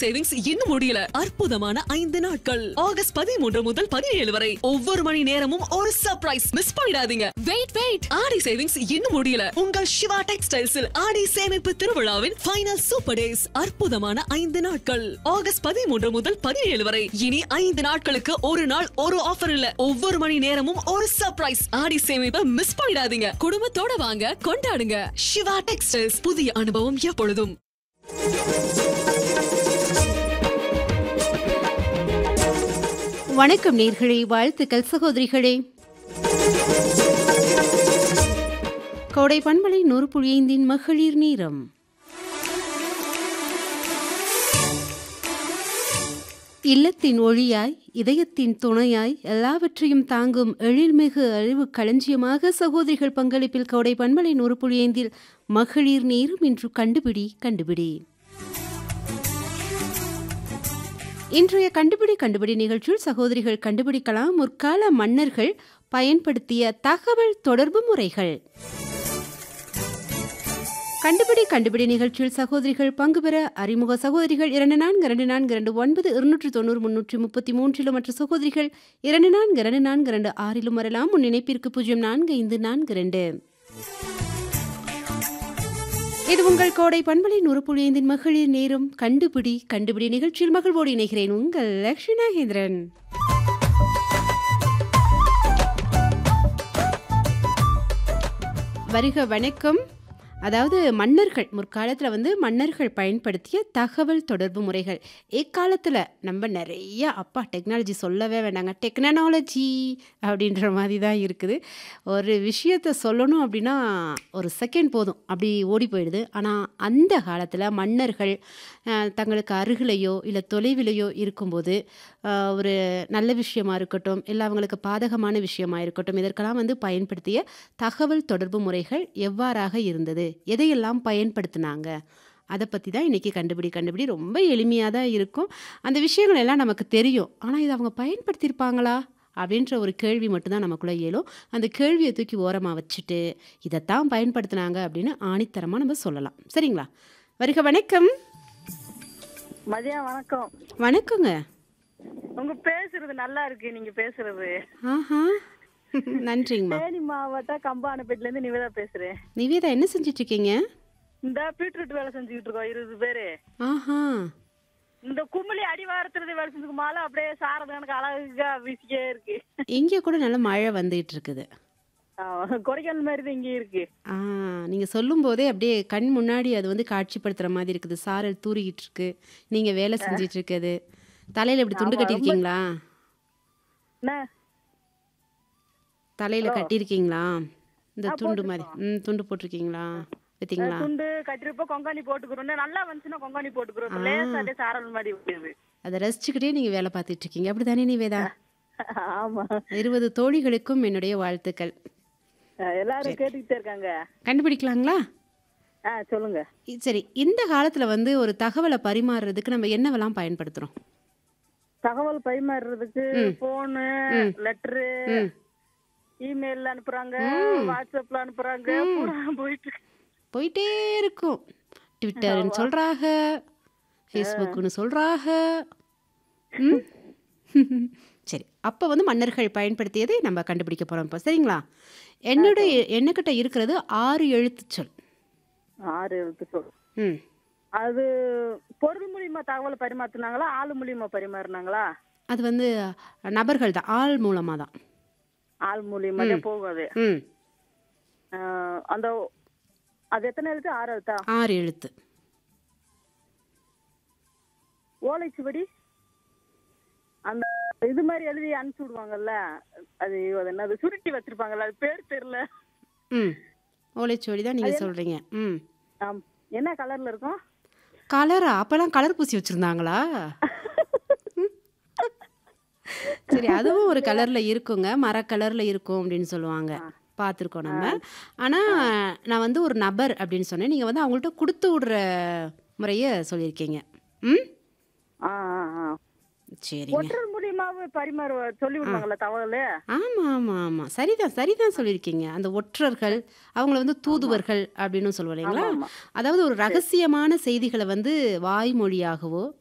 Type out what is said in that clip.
Savings இன்னும் முடியல அற்புதமான ஐந்து நாட்கள் ஆகஸ்ட் பதிமூன்று முதல் பதினேழு வரை ஒவ்வொரு மணி நேரமும் ஒரு சர்ப்ரைஸ் மிஸ் பண்ணிடாதீங்க வெயிட் வெயிட் ஆடி சேவிங்ஸ் இன்னும் முடியல உங்கள் சிவா டெக்ஸ்டைல்ஸில் ஆடி சேமிப்பு திருவிழாவின் ஃபைனல் சூப்பர் டேஸ் அற்புதமான ஐந்து நாட்கள் ஆகஸ்ட் பதிமூன்று முதல் பதினேழு வரை இனி ஐந்து நாட்களுக்கு ஒரு நாள் ஒரு ஆஃபர் இல்ல ஒவ்வொரு மணி நேரமும் ஒரு சர்ப்ரைஸ் ஆடி சேமிப்பை மிஸ் பண்ணிடாதீங்க குடும்பத்தோட வாங்க கொண்டாடுங்க சிவா டெக்ஸ்டைல்ஸ் புதிய அனுபவம் எப்பொழுதும் வணக்கம் நேர்களே வாழ்த்துக்கள் சகோதரிகளே கோடை பண்பலை நூறு புழியந்தின் மகளிர் நீரம் இல்லத்தின் ஒளியாய் இதயத்தின் துணையாய் எல்லாவற்றையும் தாங்கும் எழில்மிகு அறிவு களஞ்சியமாக சகோதரிகள் பங்களிப்பில் கோடை பண்பலை நூறு புழியந்தில் மகளிர் நீரும் இன்று கண்டுபிடி கண்டுபிடி இன்றைய கண்டுபிடி கண்டுபிடி நிகழ்ச்சியில் சகோதரிகள் கண்டுபிடிக்கலாம் முற்கால மன்னர்கள் பயன்படுத்திய தகவல் தொடர்பு முறைகள் கண்டுபிடி கண்டுபிடி நிகழ்ச்சியில் சகோதரிகள் பங்கு பெற அறிமுக சகோதரிகள் இரண்டு நான்கு இரண்டு நான்கு இரண்டு ஒன்பது இருநூற்றி தொண்ணூறு முன்னூற்றி முப்பத்தி மூன்றிலும் மற்ற சகோதரிகள் இரண்டு நான்கு இரண்டு நான்கு இரண்டு ஆறிலும் வரலாம் முன் இணைப்பிற்கு பூஜ்ஜியம் நான்கு ஐந்து நான்கு இரண்டு இது உங்கள் கோடை பண்பலை நூறு புள்ளி ஐந்தின் மகளிர் நேரம் கண்டுபிடி கண்டுபிடி நிகழ்ச்சியில் மகிழ்வோடு இணைகிறேன் உங்கள் லக்ஷ்மி நாகேந்திரன் வருக வணக்கம் அதாவது மன்னர்கள் முற்காலத்தில் வந்து மன்னர்கள் பயன்படுத்திய தகவல் தொடர்பு முறைகள் இக்காலத்தில் நம்ம நிறைய அப்பா டெக்னாலஜி சொல்லவே வேண்டாங்க டெக்னாலஜி அப்படின்ற மாதிரி தான் இருக்குது ஒரு விஷயத்தை சொல்லணும் அப்படின்னா ஒரு செகண்ட் போதும் அப்படி ஓடி போயிடுது ஆனால் அந்த காலத்தில் மன்னர்கள் அஹ், தங்களுக்கு அருகிலேயோ இல்லை தொலைவிலையோ இருக்கும்போது அஹ், ஒரு நல்ல விஷயமா இருக்கட்டும் இல்லை அவங்களுக்கு பாதகமான விஷயமா இருக்கட்டும் இதற்கெல்லாம் வந்து பயன்படுத்திய தகவல் தொடர்பு முறைகள் எவ்வாறாக இருந்தது எதையெல்லாம் பயன்படுத்தினாங்க அதை பற்றி தான் இன்றைக்கி கண்டுபிடி கண்டுபிடி ரொம்ப எளிமையாக தான் இருக்கும் அந்த விஷயங்கள் எல்லாம் நமக்கு தெரியும் ஆனால் இதை அவங்க பயன்படுத்தியிருப்பாங்களா அப்படின்ற ஒரு கேள்வி மட்டும்தான் நமக்குள்ளே இயலும் அந்த கேள்வியை தூக்கி ஓரமாக வச்சுட்டு இதைத்தான் பயன்படுத்தினாங்க அப்படின்னு ஆணித்தரமாக நம்ம சொல்லலாம் சரிங்களா வருக வணக்கம் மதியம் வணக்கம் வணக்கங்க உங்க பேசுறது நல்லா இருக்கு நீங்க பேசுறது ஆஹா நன்றிங்கம்மா தேனி மாவட்டம் கம்பானப்பேட்டில இருந்து நிவேதா பேசுறேன் நிவேதா என்ன செஞ்சுட்டு இருக்கீங்க இந்த பீட்ரூட் வேலை செஞ்சுக்கிட்டு இருக்கோம் இருபது பேரு ஆஹா இந்த குமிழி அடிவாரத்துறது வேலை செஞ்சுக்கு மாலை அப்படியே சாரது எனக்கு அழகா வீசிக்கே இருக்கு இங்கே கூட நல்ல மழை வந்துட்டு இருக்குது ஆமா, கொடைக்கானல் மாதிரி தான் இங்க இருக்கு ஆ நீங்கள் சொல்லும்போதே அப்படியே கண் முன்னாடி அது வந்து காட்சிப்படுத்துகிற மாதிரி இருக்குது சாரல் தூரிக்கிட்டு இருக்கு நீங்கள் வேலை செஞ்சிட்டு இருக்குது தலையில் இப்படி துண்டு கட்டியிருக்கீங்களா என்ன தலையில் கட்டியிருக்கீங்களா இந்த துண்டு மாதிரி ம் துண்டு போட்டிருக்கீங்களா பார்த்தீங்களா துண்டு கட்டிருப்ப கொங்காணி போட்டுக்கிறோம் நல்லா வந்துச்சுன்னா கொங்காணி போட்டுக்கிறோம் இப்ப லேசா அப்படியே சாரல் மாதிரி விடுது அதை ரசிச்சுக்கிட்டே நீங்கள் வேலை பார்த்துட்டு இருக்கீங்க அப்படி தானே நிவேதா ஆமா இருபது தோழிகளுக்கும் என்னுடைய வாழ்த்துக்கள் எல்லாரும் கேட்டுக்கிட்டே இருக்காங்க கண்டுபிடிக்கலாங்களா ஆ சொல்லுங்க இ- சரி இந்த காலத்தில் வந்து ஒரு தகவலை பரிமாறுறதுக்கு நம்ம என்னவெல்லாம் பயன்படுத்துகிறோம் தகவல் பரிமாறுறதுக்கு போனு லெட்டரு இமெயில்ல அனுப்புறாங்க வாட்ஸ்அப்ல அனுப்புறாங்க பூரா போயிட்டு இருக்கு. போயிட்டே இருக்கும் ட்விட்டர்னு சொல்கிறாங்க ஃபேஸ்புக்குன்னு சொல்கிறாங்க ம் சரி அப்போ வந்து மன்னர்கள் பயன்படுத்தியதை நம்ம கண்டுபிடிக்க போகிறோம் இப்போ சரிங்களா என்னோட என்னக்கிட்ட இருக்கிறது ஆறு எழுத்துச் சொல் ஆறு எழுத்து சொல் ம் அது பொருள் மூலியமா தகவல் பரிமாத்துனாங்களா ஆள் மூலியமா பரிமாறினாங்களா அது வந்து நபர்கள் தான் ஆள் மூலமாக தான் ஆள் மூலியமா தான் போகும் அது ம் ஆஹ் அந்த அது எத்தனை எழுத்து ஆறு எழுத்தா ஆறு எழுத்து ஓலைச்சுவடி அந்த இது மாதிரி எழுதி அனுப்பிச்சு விடுவாங்கல்ல அது அது என்னது சுருட்டி வச்சிருப்பாங்கல்ல அது பேர் தெரியல ம் ஓலைச்சுவடி தான் நீங்கள் சொல்கிறீங்க ம் ஆம். என்ன கலர்ல இருக்கும் கலரா அப்போல்லாம் கலர் பூசி வச்சுருந்தாங்களா சரி அதுவும் ஒரு கலரில் இருக்குங்க மர கலரில் இருக்கும் அப்படின்னு சொல்லுவாங்க பார்த்துருக்கோம் நம்ம ஆனால் நான் வந்து ஒரு நபர் அப்படின்னு சொன்னேன் நீங்கள் வந்து அவங்கள்ட்ட கொடுத்து விடுற முறையை சொல்லியிருக்கீங்க ம் ஆ ஆ ஆ சரிங்க ஒற்றர் மூலியமாவே பரிமாற சொல்லி விடுவாங்கல்ல தகவல் ஆமாம் ஆமாம் ஆமாம் சரிதான் சரிதான் சொல்லியிருக்கீங்க அந்த ஒற்றர்கள் அவங்கள வந்து தூதுவர்கள் அப்படின்னு சொல்லுவோம் இல்லைங்களா ஆமா. அதாவது ஒரு ரகசியமான செய்திகளை வந்து வாய்மொழியாகவோ